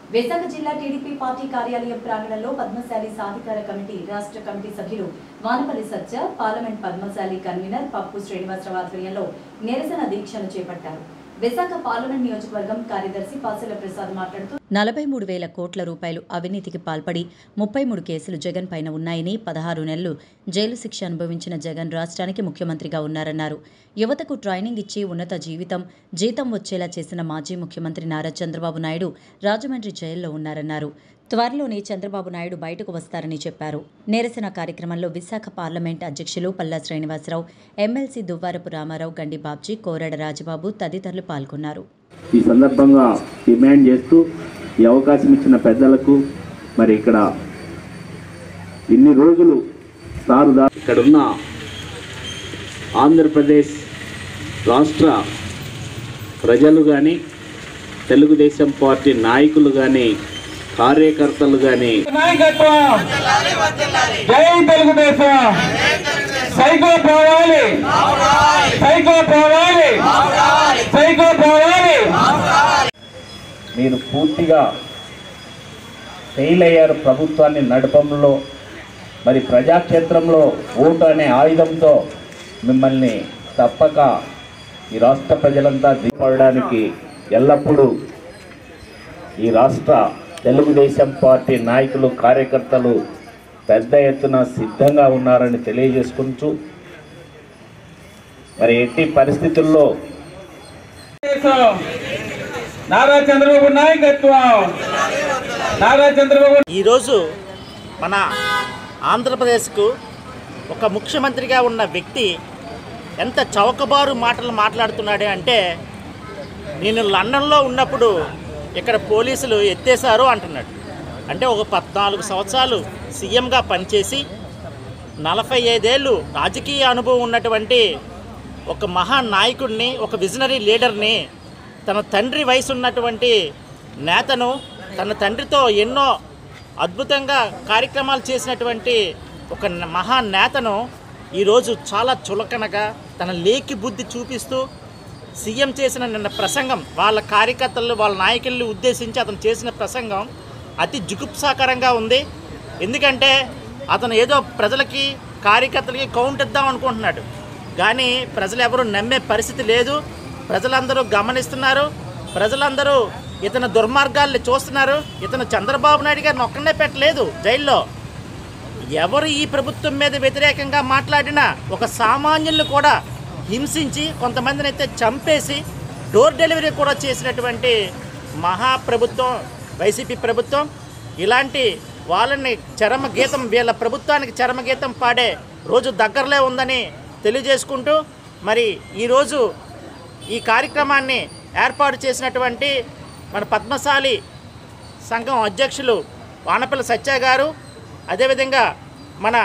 విశాఖ జిల్లా TDP party కార్యాలయం ప్రాంగణంలో పద్మశాలి సాధికార కమిటీ రాష్ట్ర కమిటీ సభ్యులు వానపల్లి సత్య పార్లమెంట్ పద్మశాలి కన్వీనర్ పప్పు శ్రీనివాసరావు ఆధ్వర్యంలో నిరసన దీక్షను చేపట్టారు విశాఖ పార్లమెంట్ నియోజకవర్గం కార్యదర్శి పాసెల ప్రసాద్ మాట్లాడుతూ నలభై మూడు వేల కోట్ల రూపాయలు అవినీతికి పాల్పడి ముప్పై మూడు కేసులు జగన్ పైన ఉన్నాయని పదహారు నెలలు జైలు శిక్ష అనుభవించిన జగన్ రాష్ట్రానికి ముఖ్యమంత్రిగా ఉన్నారన్నారు యువతకు ట్రైనింగ్ ఇచ్చి ఉన్నత జీవితం జీతం వచ్చేలా చేసిన మాజీ ముఖ్యమంత్రి నారా చంద్రబాబు నాయుడు రాజమండ్రి జైల్లో ఉన్నారన్నారు త్వరలోనే చంద్రబాబు నాయుడు బయటకు వస్తారని చెప్పారు నిరసన కార్యక్రమంలో విశాఖ పార్లమెంట్ అధ్యక్షులు పల్లా శ్రీనివాసరావు ఎమ్మెల్సీ దువ్వారపు రామారావు గండి బాబ్జీ కోరడ రాజబాబు తదితరులు పాల్గొన్నారు ఈ సందర్భంగా డిమాండ్ చేస్తూ ఈ అవకాశం ఇచ్చిన పెద్దలకు మరి ఇక్కడ ఇన్ని రోజులు సారు దా ఇక్కడున్న ఆంధ్రప్రదేశ్ రాష్ట్ర ప్రజలు కానీ తెలుగుదేశం పార్టీ నాయకులు కానీ కార్యకర్తలు కానీ నాయకత్వం జై తెలుగుదేశం సైకో పోవాలి సైకో పోవాలి సైకో పోవాలి మీరు పూర్తిగా ఫెయిల్ అయ్యారు ప్రభుత్వాన్ని నడపంలో మరి ప్రజాక్షేత్రంలో ఓటు అనే ఆయుధంతో మిమ్మల్ని తప్పక ఈ రాష్ట్ర ప్రజలంతా దిగపడడానికి ఎల్లప్పుడూ ఈ రాష్ట్ర తెలుగుదేశం పార్టీ నాయకులు కార్యకర్తలు పెద్ద ఎత్తున సిద్ధంగా ఉన్నారని తెలియజేసుకుంటూ మరి ఎట్టి పరిస్థితుల్లో దేశం నారా చంద్రబాబు నాయకత్వం నారా చంద్రబాబు ఈరోజు మన ఆంధ్రప్రదేశ్కు ఒక ముఖ్యమంత్రిగా ఉన్న వ్యక్తి ఎంత చౌకబారు మాటలు మాట్లాడుతున్నాడు అంటే నేను లండన్లో ఉన్నప్పుడు ఇక్కడ పోలీసులు ఎత్తేసారు అంటున్నాడు అంటే ఒక పద్నాలుగు సంవత్సరాలు సీఎంగా పనిచేసి నలభై ఐదేళ్ళు రాజకీయ అనుభవం ఉన్నటువంటి ఒక మహా నాయకుడిని ఒక విజనరీ లీడర్ని తన తండ్రి వయసు ఉన్నటువంటి నేతను తన తండ్రితో ఎన్నో అద్భుతంగా కార్యక్రమాలు చేసినటువంటి ఒక న- మహా నేతను ఈరోజు చాలా చులకనగా తన లేకి బుద్ధి చూపిస్తూ సీఎం చేసిన నిన్న ప్రసంగం వాళ్ళ కార్యకర్తలు వాళ్ళ నాయకుల్ని ఉద్దేశించి అతను చేసిన ప్రసంగం అతి జుగుప్సాకరంగా ఉంది ఎందుకంటే అతను ఏదో ప్రజలకి కార్యకర్తలకి కౌంట్ ఇద్దాం అనుకుంటున్నాడు కానీ ప్రజలు ఎవరు నమ్మే పరిస్థితి లేదు ప్రజలందరూ గమనిస్తున్నారు ప్రజలందరూ ఇతని దుర్మార్గాల్ని చూస్తున్నారు ఇతను చంద్రబాబు నాయుడు గారిని ఒక్కనే పెట్టలేదు జైల్లో ఎవరు ఈ ప్రభుత్వం మీద వ్యతిరేకంగా మాట్లాడినా ఒక సామాన్యులు కూడా హింసించి కొంతమందిని అయితే చంపేసి డోర్ డెలివరీ కూడా చేసినటువంటి మహాప్రభుత్వం వైసీపీ ప్రభుత్వం ఇలాంటి వాళ్ళని చరమ గీతం వీళ్ళ ప్రభుత్వానికి చరమ గీతం పాడే రోజు దగ్గరలో ఉందని తెలియజేసుకుంటూ మరి ఈరోజు ఈ కార్యక్రమాన్ని ఏర్పాటు చేసినటువంటి మన పద్మశాలి సంఘం అధ్యక్షులు వానపల్లి సత్య గారు అదేవిధంగా మన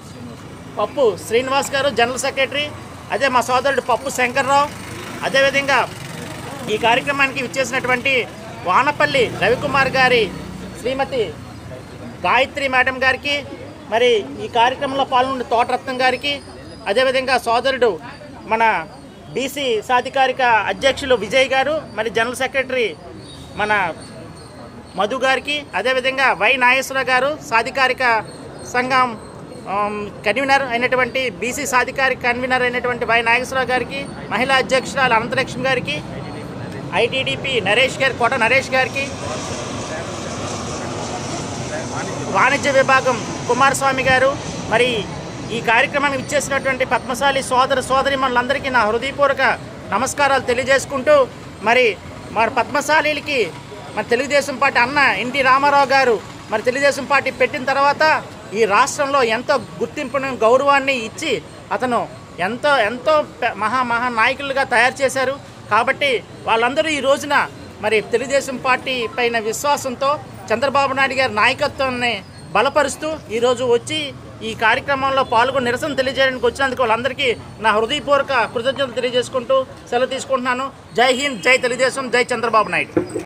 పప్పు శ్రీనివాస్ గారు జనరల్ సెక్రటరీ అదే మా సోదరుడు పప్పు శంకర్రావు అదేవిధంగా ఈ కార్యక్రమానికి విచ్చేసినటువంటి వానపల్లి రవికుమార్ గారి శ్రీమతి గాయత్రి మేడం గారికి మరి ఈ కార్యక్రమంలో పాల్గొన్న తోటరత్నం గారికి అదేవిధంగా సోదరుడు మన బీసీ సాధికారిక అధ్యక్షులు విజయ్ గారు మరి జనరల్ సెక్రటరీ మన మధు గారికి అదేవిధంగా వై నాగేశ్వర గారు సాధికారిక సంఘం ఆమ్, కన్వీనర్ అయినటువంటి బీసీ సాధికారిక కన్వీనర్ అయినటువంటి వై నాగేశ్వరరావు గారికి మహిళా అధ్యక్షురాలు అనంతలక్ష్మి గారికి ఐటీడీపీ నరేష్ గారి కోట నరేష్ గారికి వాణిజ్య విభాగం కుమారస్వామి గారు మరి ఈ కార్యక్రమానికి ఇచ్చేసినటువంటి పద్మశాలి సోదర సోదరి మనందరికీ నా హృదయపూర్వక నమస్కారాలు తెలియజేసుకుంటూ మరి మరి పద్మశాలీలకి మన తెలుగుదేశం పార్టీ అన్న ఎన్టీ రామారావు గారు మరి తెలుగుదేశం పార్టీ పెట్టిన తర్వాత ఈ రాష్ట్రంలో ఎంతో గుర్తింపును గౌరవాన్ని ఇచ్చి అతను ఎంతో ఎంతో పె- మహా మహా నాయకులుగా తయారు చేశారు కాబట్టి వాళ్ళందరూ ఈ రోజున మరి తెలుగుదేశం పార్టీ పైన విశ్వాసంతో చంద్రబాబు నాయుడు గారి నాయకత్వాన్ని బలపరుస్తూ ఈరోజు వచ్చి ఈ కార్యక్రమంలో పాల్గొని నిరసన తెలియజేయడానికి వచ్చినందుకు వాళ్ళందరికీ నా హృదయపూర్వక కృతజ్ఞతలు తెలియజేసుకుంటూ సెలవు తీసుకుంటున్నాను జై హింద్ జై తెలుగుదేశం జై చంద్రబాబు నాయుడు